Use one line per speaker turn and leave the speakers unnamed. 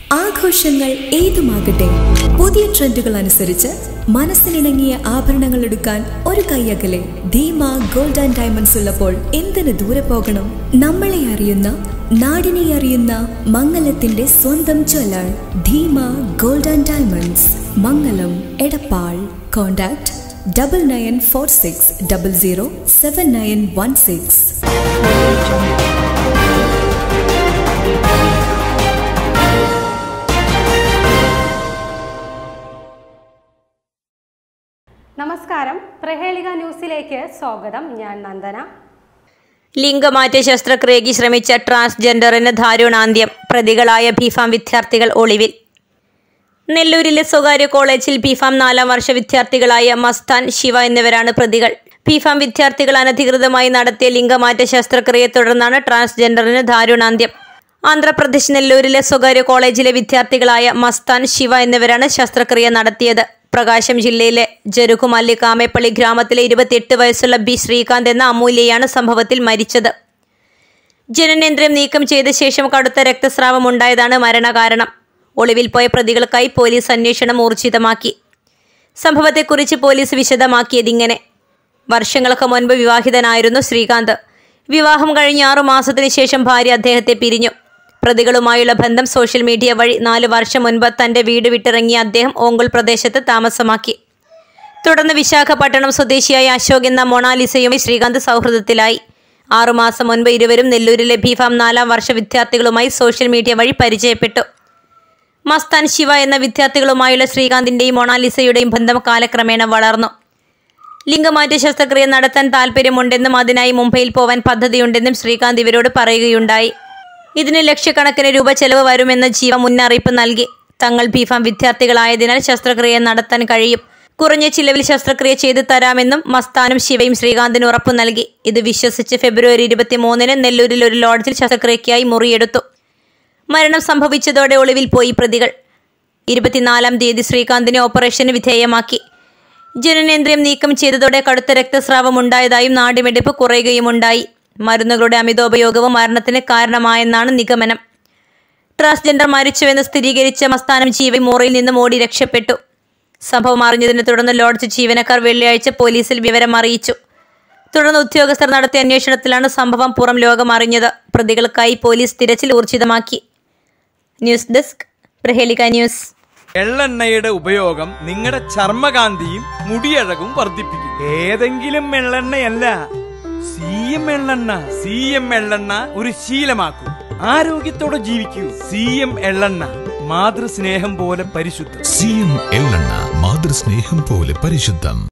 ആഘോഷങ്ങൾ ഏതുമാകട്ടെ പുതിയ ട്രെൻഡുകൾ അനുസരിച്ച് മനസ്സിനിണങ്ങിയ ആഭരണങ്ങൾ എടുക്കാൻ ഒരു കൈയകലെ ധീമ ഗോൾഡ് ആൻഡ് ഡയമണ്ട്സ് ഉള്ളപ്പോൾ എന്തിനു ദൂരെ പോകണം നമ്മളെ അറിയുന്ന നാടിനെ അറിയുന്ന മംഗലത്തിന്റെ സ്വന്തം jeweller Dheema gold and diamonds Mangalam Edappal contact double nine four six double zero seven nine one six
നമസ്കാരം പ്രഹേളിക ന്യൂസിലേക്ക് സ്വാഗതം ഞാൻ നന്ദന
ലിംഗമാറ്റ ശസ്ത്രക്രിയയ്ക്ക് ശ്രമിച്ച ട്രാൻസ്ജെൻഡറിന് ദാരുണാന്ത്യം പ്രതികളായ ബിഫാം വിദ്യാർത്ഥികൾ ഒളിവിൽ നെല്ലൂരിലെ സ്വകാര്യ കോളേജിൽ ബിഫാം നാലാം വർഷ വിദ്യാർത്ഥികളായ മസ്താൻ ശിവ എന്നിവരാണ് പ്രതികൾ ബിഫാം വിദ്യാർത്ഥികൾ അനധികൃതമായി നടത്തിയ ലിംഗമാറ്റ ശസ്ത്രക്രിയയെ തുടർന്നാണ് ട്രാൻസ്ജെൻഡറിന് ദാരുണാന്ത്യം ആന്ധ്രാപ്രദേശ് നെല്ലൂരിലെ സ്വകാര്യ കോളേജിലെ വിദ്യാർത്ഥികളായ മസ്താൻ ശിവ എന്നിവരാണ് ശസ്ത്രക്രിയ നടത്തിയത് പ്രകാശം ജില്ലയിലെ ജരുകുമല്ലി കാമേപ്പള്ളി ഗ്രാമത്തിലെ ഇരുപത്തിയെട്ട് വയസ്സുള്ള ബി ശ്രീകാന്ത് എന്ന അമൂല്യയാണ് സംഭവത്തിൽ മരിച്ചത് ജനനേന്ദ്രിയം നീക്കം ചെയ്ത ശേഷം കടുത്ത രക്തസ്രാവം ഉണ്ടായതാണ് മരണകാരണം ഒളിവിൽ പോയ പ്രതികൾക്കായി പോലീസ് അന്വേഷണം ഊർജിതമാക്കി സംഭവത്തെക്കുറിച്ച് പോലീസ് വിശദമാക്കിയതിങ്ങനെ വർഷങ്ങൾക്ക് മുൻപ് വിവാഹിതനായിരുന്നു ശ്രീകാന്ത് വിവാഹം കഴിഞ്ഞ് ആറു മാസത്തിന് ശേഷം ഭാര്യ അദ്ദേഹത്തെ പിരിഞ്ഞു പ്രതികളുമായുള്ള ബന്ധം സോഷ്യൽ മീഡിയ വഴി നാല് വർഷം മുൻപ് തന്റെ വീട് വിട്ടിറങ്ങിയ അദ്ദേഹം ഓങ്കുൾ പ്രദേശത്ത് താമസമാക്കി തുടർന്ന് വിശാഖപട്ടണം സ്വദേശിയായ അശോക് എന്ന മൊണാലിസയുമായി ശ്രീകാന്ത് സൗഹൃദത്തിലായി ആറുമാസം മുൻപ് ഇരുവരും നെല്ലൂരിലെ ബിഫാം നാലാം വർഷ വിദ്യാർത്ഥികളുമായി സോഷ്യൽ മീഡിയ വഴി പരിചയപ്പെട്ടു മസ്താൻ ശിവ എന്ന വിദ്യാർത്ഥികളുമായുള്ള ശ്രീകാന്തിന്റെയും മൊണാലിസയുടെയും ബന്ധം കാലക്രമേണ വളർന്നു ലിംഗമാറ്റ ശസ്ത്രക്രിയ നടത്താൻ താല്പര്യമുണ്ടെന്നും അതിനായി മുംബൈയിൽ പോവാൻ പദ്ധതിയുണ്ടെന്നും ശ്രീകാന്ത് ഇവരോട് പറയുകയുണ്ടായി ഇതിന് ലക്ഷക്കണക്കിന് രൂപ ചെലവ് വരുമെന്ന് ജീവ മുന്നറിയിപ്പ് നൽകി തങ്ങൾ ബിഫാം വിദ്യാർത്ഥികളായതിനാൽ ശസ്ത്രക്രിയ നടത്താൻ കഴിയും കുറഞ്ഞ ചിലവിൽ ശസ്ത്രക്രിയ ചെയ്തു തരാമെന്നും മസ്താനും ശിവയും ശ്രീകാന്തിന് ഉറപ്പു നൽകി ഇത് വിശ്വസിച്ച് ഫെബ്രുവരി ഇരുപത്തിമൂന്നിന് നെല്ലൂരിൽ ഒരു ലോഡ്ജിൽ ശസ്ത്രക്രിയയ്ക്കായി മുറിയെടുത്തു മരണം സംഭവിച്ചതോടെ ഒളിവിൽ പോയി പ്രതികൾ ഇരുപത്തിനാലാം തീയതി ശ്രീകാന്തിനെ ഓപ്പറേഷന് വിധേയമാക്കി ജനനേന്ദ്രിയം നീക്കം ചെയ്തതോടെ കടുത്ത രക്തസ്രാവം ഉണ്ടായതായും നാടിമെടുപ്പ് കുറയുകയുമുണ്ടായി മരുന്നുകളുടെ അമിതോപയോഗവും മരണത്തിന് കാരണമായെന്നാണ് നിഗമനം ട്രാൻസ്ജെൻഡർ മരിച്ചുവെന്ന് സ്ഥിരീകരിച്ച മസ്താനം ജീവ മോറിയിൽ നിന്നും ഓടി രക്ഷപ്പെട്ടു സംഭവം അറിഞ്ഞതിനെ തുടർന്ന് ലോഡ്ജ് ജീവനക്കാർ വെള്ളിയാഴ്ച പോലീസിൽ വിവരം അറിയിച്ചു തുടർന്ന് ഉദ്യോഗസ്ഥർ നടത്തിയ അന്വേഷണത്തിലാണ് സംഭവം പുറം ലോകം അറിഞ്ഞത് പ്രതികൾക്കായി പോലീസ് തിരച്ചിൽ ഊർജിതമാക്കി ന്യൂസ് ഡെസ്ക് പ്രഹേലിക ന്യൂസ്
എള്ളെണ്ണയുടെ ഉപയോഗം നിങ്ങളുടെ ചർമ്മകാന്തിയും മുടിയഴകും വർദ്ധിപ്പിക്കും ഏതെങ്കിലും എള്ളെണ്ണയല്ല സി എം എള്ളെണ്ണ സി എം എള്ളെണ്ണ ഒരു ശീലമാക്കൂ ആരോഗ്യത്തോടെ ജീവിക്കൂ സി എം എള്ളെണ്ണ മാതൃസ്നേഹം പോലെ പരിശുദ്ധം
സി എം എള്ളെണ്ണ മാതൃസ്നേഹം പോലെ പരിശുദ്ധം